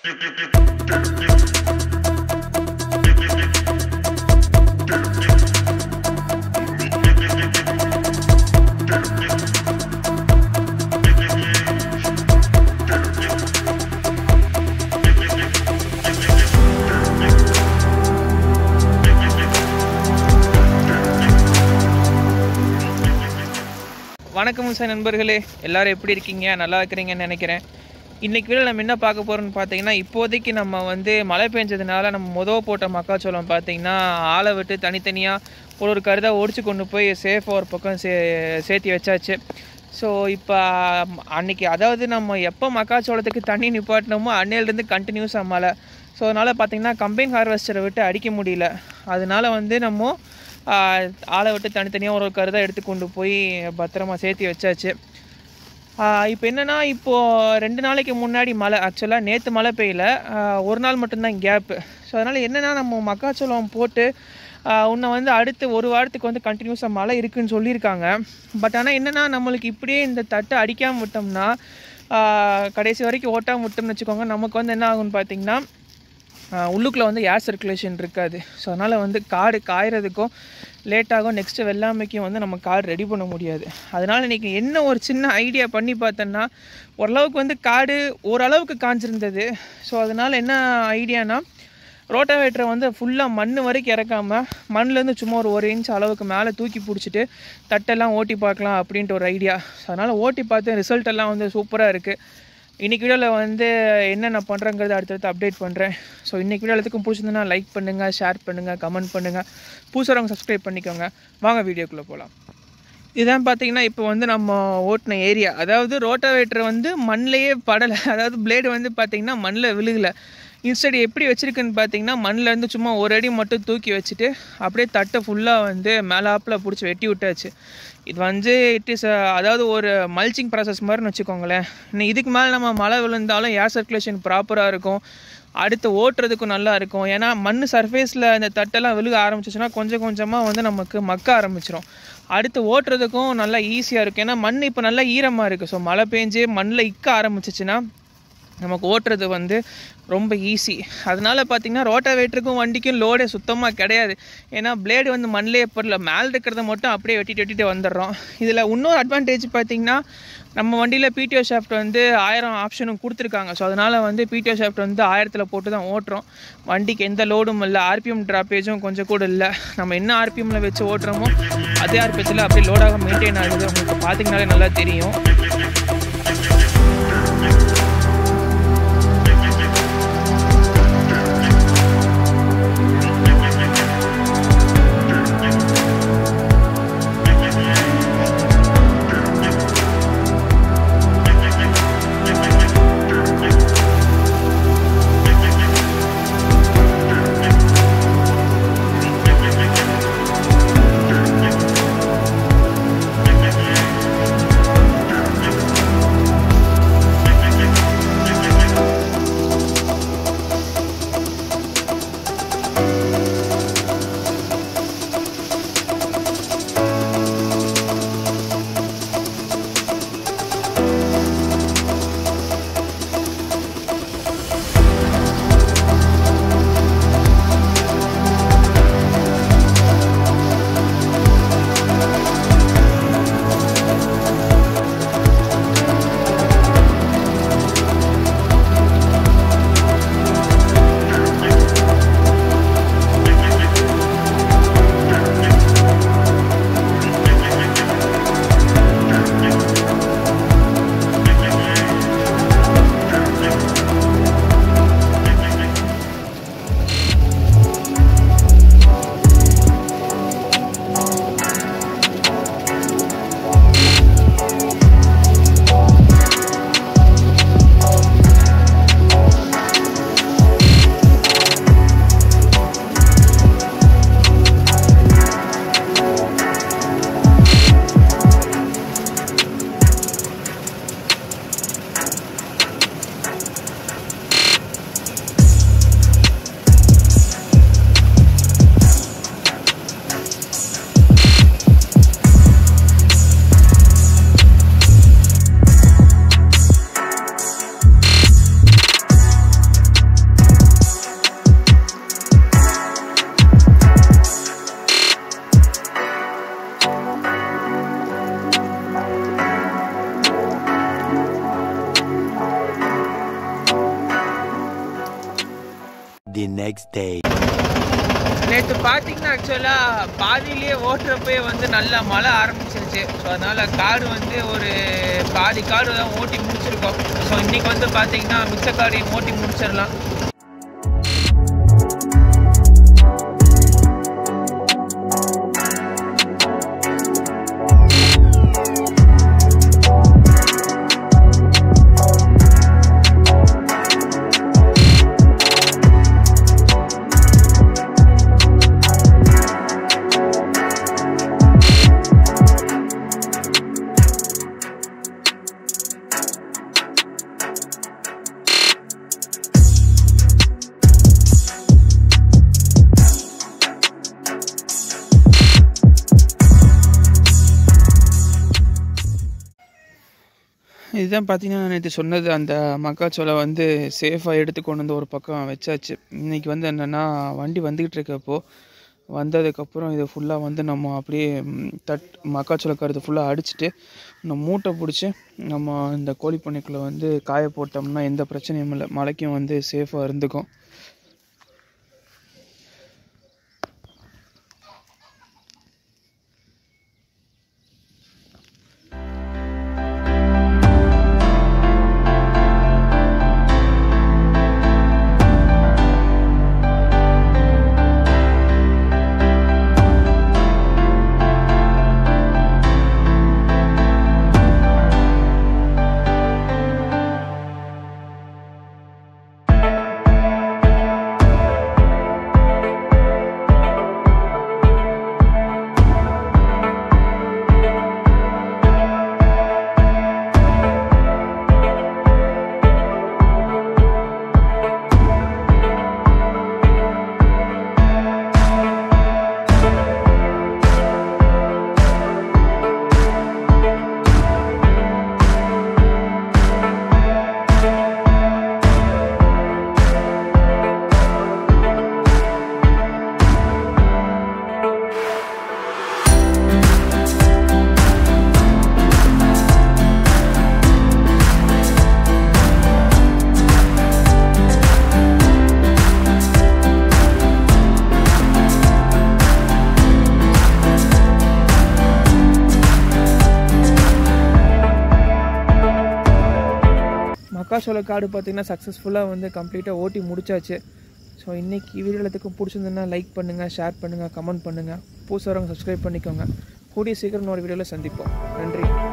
வணக்கம் சார் நண்பர்களே எல்லாரும் எப்படி இருக்கீங்க நல்லா இருக்கிறீங்கன்னு நினைக்கிறேன் இன்னைக்கு வீடியோ நம்ம என்ன பார்க்க போகிறோம்னு பார்த்தீங்கன்னா இப்போதைக்கு நம்ம வந்து மழை பெஞ்சதுனால நம்ம முதல் போட்ட மக்காச்சோளம் பார்த்தீங்கன்னா ஆளை விட்டு தனித்தனியாக ஒரு ஒரு கருதாக ஒடிச்சு கொண்டு போய் சேஃபாக ஒரு பக்கம் சே சேர்த்தி வச்சாச்சு ஸோ இப்போ அன்னைக்கு அதாவது நம்ம எப்போ மக்காச்சோளத்துக்கு தண்ணி நிப்பாட்டினோமோ அன்னையிலேருந்து கண்டினியூஸாக மழை ஸோ அதனால் பார்த்தீங்கன்னா கம்பைன் ஹார்வெஸ்டரை விட்டு அடிக்க முடியல அதனால வந்து நம்ம ஆஹ், ஆளை விட்டு தனித்தனியாக ஒரு ஒரு கருதாக எடுத்து கொண்டு போய் பத்திரமா சேர்த்தி வச்சாச்சு இப்போ என்னென்னா இப்போது ரெண்டு நாளைக்கு முன்னாடி மழை ஆக்சுவலாக நேற்று மழை பெய்யல ஆஹ், ஒரு நாள் மட்டும்தான் கேப்பு ஸோ அதனால் என்னென்னா நம்ம மக்காச்சோளம் போட்டு ஆஹ், உன்னை வந்து அடுத்து ஒரு வாரத்துக்கு வந்து கண்டினியூஸாக மழை இருக்குன்னு சொல்லியிருக்காங்க பட் ஆனால் என்னென்னா நம்மளுக்கு இப்படியே இந்த தட்டை அடிக்காமல் விட்டோம்னா ஆஹ், கடைசி வரைக்கும் ஓட்டாமல் விட்டோம்னு வச்சுக்கோங்க நமக்கு வந்து என்ன ஆகும்னு பார்த்தீங்கன்னா உள்ளுக்குள்ளே வந்து ஏர் சர்க்குலேஷன் இருக்காது ஸோ அதனால் வந்து காடு காயறதுக்கும் லேட் ஆகும் நெக்ஸ்ட்டு வெள்ளாமைக்கும் வந்து நம்ம காடு ரெடி பண்ண முடியாது அதனால் இன்றைக்கி என்ன ஒரு சின்ன ஐடியா பண்ணி பார்த்தோன்னா ஓரளவுக்கு வந்து காடு ஓரளவுக்கு காஞ்சிருந்தது ஸோ அதனால் என்ன ஐடியானா ரோட்டாவேட்டரை வந்து ஃபுல்லாக மண் வரைக்கும் இறக்காமல் மண்ணுலேருந்து சும்மா ஒரு ஒரு இன்ச் அளவுக்கு மேலே தூக்கி பிடிச்சிட்டு தட்டெல்லாம் ஓட்டி பார்க்கலாம் அப்படின்ட்டு ஒரு ஐடியா ஸோ அதனால் ஓட்டி பார்த்து ரிசல்ட் எல்லாம் வந்து சூப்பராக இருக்குது இன்றைக்கி வீடியோவில் வந்து என்னென்ன பண்ணுறங்கிறத அடுத்தடுத்து அப்டேட் பண்ணுறேன் ஸோ இன்றைக்கி வீடியோ எல்லாத்துக்கும் பிடிச்சிருந்ததுன்னா லைக் பண்ணுங்கள் ஷேர் பண்ணுங்கள் கமெண்ட் பண்ணுங்கள் புதுசாக சப்ஸ்கிரைப் பண்ணிக்கோங்க வாங்க வீடியோக்குள்ளே போகலாம் இதான் பார்த்தீங்கன்னா இப்போ வந்து நம்ம ஓட்டின ஏரியா அதாவது ரோட்டாவேட்டர் வந்து மண்ணிலேயே படலை அதாவது பிளேடு வந்து பார்த்தீங்கன்னா மண்ணில் விழுகலை இன்ஸ்டெட் எப்படி வச்சுருக்குன்னு பார்த்தீங்கன்னா மண்ணிலேருந்து சும்மா ஒரு அடி மட்டும் தூக்கி வச்சுட்டு அப்படியே தட்டை ஃபுல்லாக வந்து மேலாப்பில் பிடிச்சி வெட்டி விட்டாச்சு இது வந்து இட் இஸ் அதாவது ஒரு மல்ச்சிங் ப்ராசஸ் மாதிரின்னு வச்சுக்கோங்களேன் இன்னும் இதுக்கு மேலே நம்ம மழை விழுந்தாலும் ஏர் சர்க்குலேஷன் ப்ராப்பராக இருக்கும் அடுத்து ஓட்டுறதுக்கும் நல்லா இருக்கும் ஏன்னா மண் சர்ஃபேஸில் இந்த தட்டெல்லாம் விழுக ஆரம்பிச்சிச்சுன்னா கொஞ்சம் கொஞ்சமாக வந்து நமக்கு மக்க ஆரம்பிச்சிரும் அடுத்து ஓட்டுறதுக்கும் நல்லா ஈஸியாக இருக்கும் ஏன்னா மண் இப்போ நல்லா ஈரமாக இருக்குது ஸோ மழை பெஞ்சு மண்ணில் இக்க ஆரம்பிச்சிச்சுன்னா நமக்கு ஓட்டுறது வந்து ரொம்ப ஈஸி அதனால பார்த்தீங்கன்னா ரோட்டாவேட்டருக்கும் வண்டிக்கும் லோடே சுத்தமாக கிடையாது ஏன்னா பிளேடு வந்து மண்ணிலே படல மேலே இருக்கிறத மட்டும் அப்படியே வெட்டிட்டு வெட்டிட்டு வந்துடுறோம் இதில் இன்னொரு அட்வான்டேஜ் பார்த்தீங்கன்னா நம்ம வண்டியில் பிடிஓ ஷாஃப்ட் வந்து ஆயிரம் ஆப்ஷனும் கொடுத்துருக்காங்க ஸோ அதனால் வந்து பிடிஓ ஷாஃப்ட் வந்து ஆயிரத்தில் போட்டு தான் ஓட்டுறோம் வண்டிக்கு எந்த லோடும் இல்லை ஆர்பிஎம் ட்ராப்பேஜும் கொஞ்சம் கூட இல்லை நம்ம என்ன ஆர்பிஎம்மில் வச்சு ஓட்டுறோமோ அதே ஆர்பிஎத்தில் அப்படியே லோடாக மெயின்டைன் ஆகுது உங்களுக்கு பார்த்தீங்கனாலே நல்லா தெரியும் the next day. நேற்று பார்த்தீங்கன்னா ஆக்சுவலாக பாதியிலேயே ஓட்டுறப்பே வந்து நல்லா மழை ஆரம்பிச்சிருச்சு ஸோ அதனால் காடு வந்து ஒரு பாதி காடு தான் ஓட்டி முடிச்சிருக்கோம் ஸோ இன்றைக்கி வந்து பார்த்தீங்கன்னா மிச்ச காடையும் ஓட்டி முடிச்சிடலாம் இதுதான் பார்த்தீங்கன்னா நேற்று சொன்னது அந்த மக்காச்சோளம் வந்து சேஃபாக எடுத்து கொண்டு வந்து ஒரு பக்கம் வச்சாச்சு இன்றைக்கி வந்து என்னென்னா வண்டி வந்துக்கிட்டு இருக்கப்போ வந்ததுக்கப்புறம் இது ஃபுல்லாக வந்து நம்ம அப்படியே ம், தட் மக்காச்சோள கருது ஃபுல்லாக அடிச்சுட்டு நம்ம மூட்டை பிடிச்சி நம்ம இந்த கோழி பண்ணைக்குள்ளே வந்து காய போட்டோம்னா எந்த பிரச்சனையும் இல்லை மழைக்கும் வந்து சேஃபாக இருந்துக்கும் மக்காச்சோள காடு பார்த்தீங்கன்னா சக்ஸஸ்ஃபுல்லாக வந்து கம்ப்ளீட்டாக ஓட்டி முடிச்சாச்சு ஸோ இன்றைக்கி வீடியோ எல்லாத்துக்கும் பிடிச்சிருந்ததுன்னா லைக் பண்ணுங்கள் ஷேர் பண்ணுங்கள் கமெண்ட் பண்ணுங்கள் புதுசாக சப்ஸ்கிரைப் பண்ணிக்கோங்க கூடிய சீக்கிரம் ஒரு வீடியோவில் சந்திப்போம் நன்றி